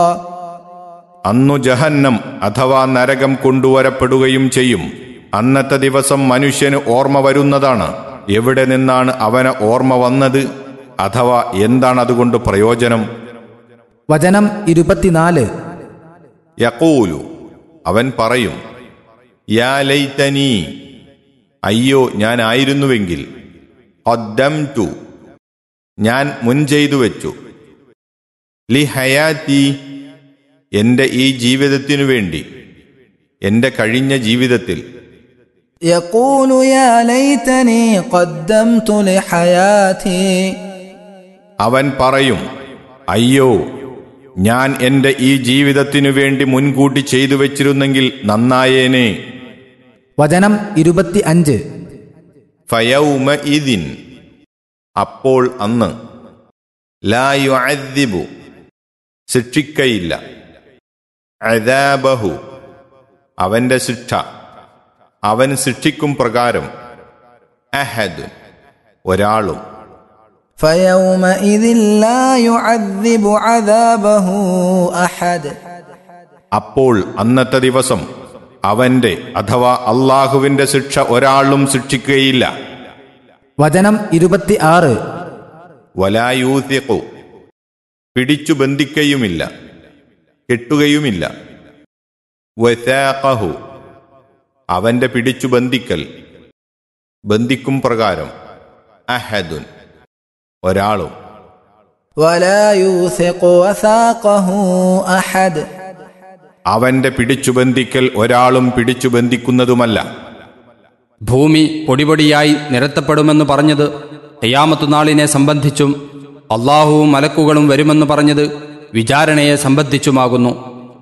അന്നു ജഹന്നം അഥവാ നരകം കൊണ്ടുവരപ്പെടുകയും ചെയ്യും അന്നത്തെ ദിവസം മനുഷ്യന് ഓർമ്മ വരുന്നതാണ് എവിടെ നിന്നാണ് അവന് ഓർമ്മ വന്നത് അഥവാ എന്താണ് അതുകൊണ്ട് പ്രയോജനം വചനം ഇരുപത്തിനാല് യക്കൂലു അവൻ പറയും യാ ലൈതനീ അയ്യോ ഞാൻ ആയിരുന്നുവെങ്കിൽ ടു ഞാൻ മുൻ ചെയ്തു വെച്ചു ലി ഹയാത്തി എന്റെ ഈ ജീവിതത്തിനു വേണ്ടി എന്റെ കഴിഞ്ഞ ജീവിതത്തിൽ يقول يا ليتني قدمت لحياتي അവൻ പറയും അയ്യോ ഞാൻ എന്റെ ഈ ജീവിതത്തിനു വേണ്ടി മുൻകൂട്ടി ചെയ്തു വെച്ചിരുന്നെങ്കിൽ നന്നായേനെ വചനം ഇരുപത്തി അഞ്ച് ഫയൗമ ഇതിൻ അപ്പോൾ അന്ന് ലായു അദ്ദിബു ശിക്ഷിക്കയില്ല അദാബഹു അവന്റെ ശിക്ഷ അവൻ ശിക്ഷിക്കും പ്രകാരം അഹദ് ഒരാളും فيومئذ لا يعذب عذابه احد അപ്പോൾ അന്നത്തെ ദിവസം അവന്റെ അഥവാ അള്ളാഹുവിന്റെ ശിക്ഷ ഒരാളും ശിക്ഷിക്കുകയില്ല വചനം ഇരുപത്തി ആറ് വലായൂതിഖു പിടിച്ചു ബന്ധിക്കയുമില്ല കെട്ടുകയുമില്ല വസാഖഹു അവന്റെ പിടിച്ചു ബന്ധിക്കൽ ബന്ധിക്കും പ്രകാരം അഹദുൻ ഒരാളും ولا يوثق وثاقه احد അവന്റെ പിടിച്ചു ബന്ധിക്കൽ ഒരാളും പിടിച്ചു ബന്ധിക്കുന്നതുമല്ല ഭൂമി പൊടിപൊടിയായി നിരത്തപ്പെടുമെന്ന് പറഞ്ഞത് ഖിയാമത്തു നാളിനെ സംബന്ധിച്ചും അള്ളാഹുവും മലക്കുകളും വരുമെന്ന് പറഞ്ഞത് വിചാരണയെ സംബന്ധിച്ചുമാകുന്നു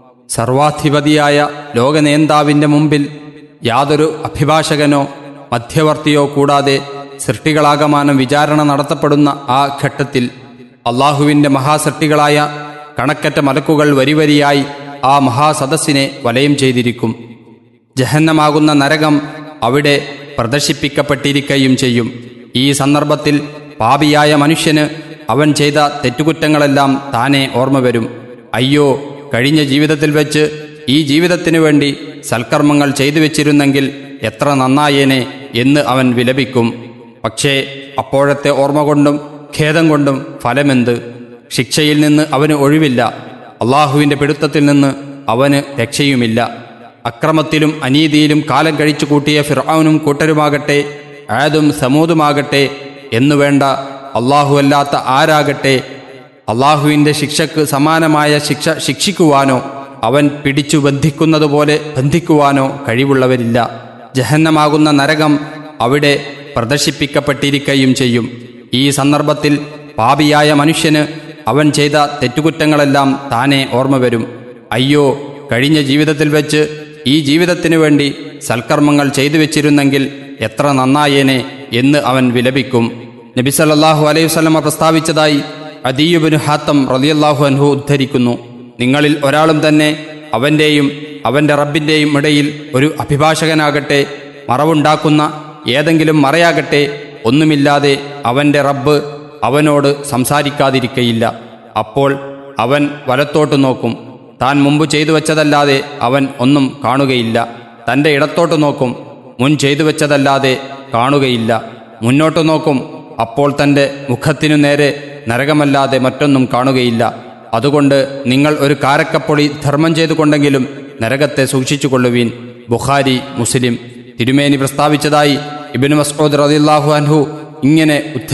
സർവാധിപതിയായ ലോകനേന്താവിൻ്റെ മുമ്പിൽ യാതൊരു അഭിഭാഷകനോ മധ്യവർത്തിയോ കൂടാതെ സൃഷ്ടികളാകമാനം വിചാരണ നടത്തപ്പെടുന്ന ആ ഘട്ടത്തിൽ അള്ളാഹുവിൻ്റെ മഹാസൃഷ്ടികളായ കണക്കറ്റ മലക്കുകൾ വരിവരിയായി ആ മഹാസദസ്സിനെ വലയം ചെയ്തിരിക്കും ജഹന്നമാകുന്ന നരകം അവിടെ പ്രദർശിപ്പിക്കപ്പെട്ടിരിക്കുകയും ചെയ്യും ഈ സന്ദർഭത്തിൽ പാപിയായ മനുഷ്യന് അവൻ ചെയ്ത തെറ്റുകുറ്റങ്ങളെല്ലാം താനെ ഓർമ്മ വരും അയ്യോ കഴിഞ്ഞ ജീവിതത്തിൽ വെച്ച് ഈ ജീവിതത്തിനു വേണ്ടി സൽക്കർമ്മങ്ങൾ ചെയ്തു വെച്ചിരുന്നെങ്കിൽ എത്ര നന്നായേനെ എന്ന് അവൻ വിലപിക്കും പക്ഷേ അപ്പോഴത്തെ ഓർമ്മ കൊണ്ടും ഖേദം കൊണ്ടും ഫലമെന്ത് ശിക്ഷയിൽ നിന്ന് അവന് ഒഴിവില്ല അള്ളാഹുവിൻ്റെ പിടുത്തത്തിൽ നിന്ന് അവന് രക്ഷയുമില്ല അക്രമത്തിലും അനീതിയിലും കാലം കഴിച്ചു കൂട്ടിയ ഫിർഔനും കൂട്ടരുമാകട്ടെ ആദും സമൂതുമാകട്ടെ എന്നു വേണ്ട അല്ലാഹുവല്ലാത്ത ആരാകട്ടെ അള്ളാഹുവിൻ്റെ ശിക്ഷക്ക് സമാനമായ ശിക്ഷ ശിക്ഷിക്കുവാനോ അവൻ പിടിച്ചു ബന്ധിക്കുന്നതുപോലെ ബന്ധിക്കുവാനോ കഴിവുള്ളവരില്ല ജഹന്നമാകുന്ന നരകം അവിടെ പ്രദർശിപ്പിക്കപ്പെട്ടിരിക്കുകയും ചെയ്യും ഈ സന്ദർഭത്തിൽ പാപിയായ മനുഷ്യന് അവൻ ചെയ്ത തെറ്റുകുറ്റങ്ങളെല്ലാം താനെ ഓർമ്മ വരും അയ്യോ കഴിഞ്ഞ ജീവിതത്തിൽ വെച്ച് ഈ ജീവിതത്തിനു വേണ്ടി സൽക്കർമ്മങ്ങൾ ചെയ്തു വെച്ചിരുന്നെങ്കിൽ എത്ര നന്നായേനെ എന്ന് അവൻ വിലപിക്കും നബി സല്ലല്ലാഹു അലൈഹി വസല്ലമ പ്രസ്താവിച്ചതായി അദീയുബിന് ഹാത്തം റളിയല്ലാഹു അൻഹു ഉദ്ധരിക്കുന്നു നിങ്ങളിൽ ഒരാളും തന്നെ അവൻ്റെയും അവൻ്റെ റബ്ബിൻ്റെയും ഇടയിൽ ഒരു അഭിഭാഷകനാകട്ടെ മറവുണ്ടാക്കുന്ന ഏതെങ്കിലും മറയാകട്ടെ ഒന്നുമില്ലാതെ അവൻ്റെ റബ്ബ് അവനോട് സംസാരിക്കാതിരിക്കയില്ല അപ്പോൾ അവൻ വലത്തോട്ട് നോക്കും താൻ മുമ്പ് ചെയ്തു വെച്ചതല്ലാതെ അവൻ ഒന്നും കാണുകയില്ല തൻ്റെ ഇടത്തോട്ട് നോക്കും മുൻ ചെയ്തു വെച്ചതല്ലാതെ കാണുകയില്ല മുന്നോട്ട് നോക്കും അപ്പോൾ തൻ്റെ മുഖത്തിനു നേരെ നരകമല്ലാതെ മറ്റൊന്നും കാണുകയില്ല അതുകൊണ്ട് നിങ്ങൾ ഒരു കാരക്കപ്പൊടി ധർമ്മം ചെയ്തുകൊണ്ടെങ്കിലും നരകത്തെ സൂക്ഷിച്ചുകൊള്ളുവീൻ ബുഖാരി മുസ്ലിം തിരുമേനി പ്രസ്താവിച്ചതായി ഇബിന് മസ്ഊദ് റളിയല്ലാഹു അൻഹു ഇങ്ങനെ ഉദ്ധ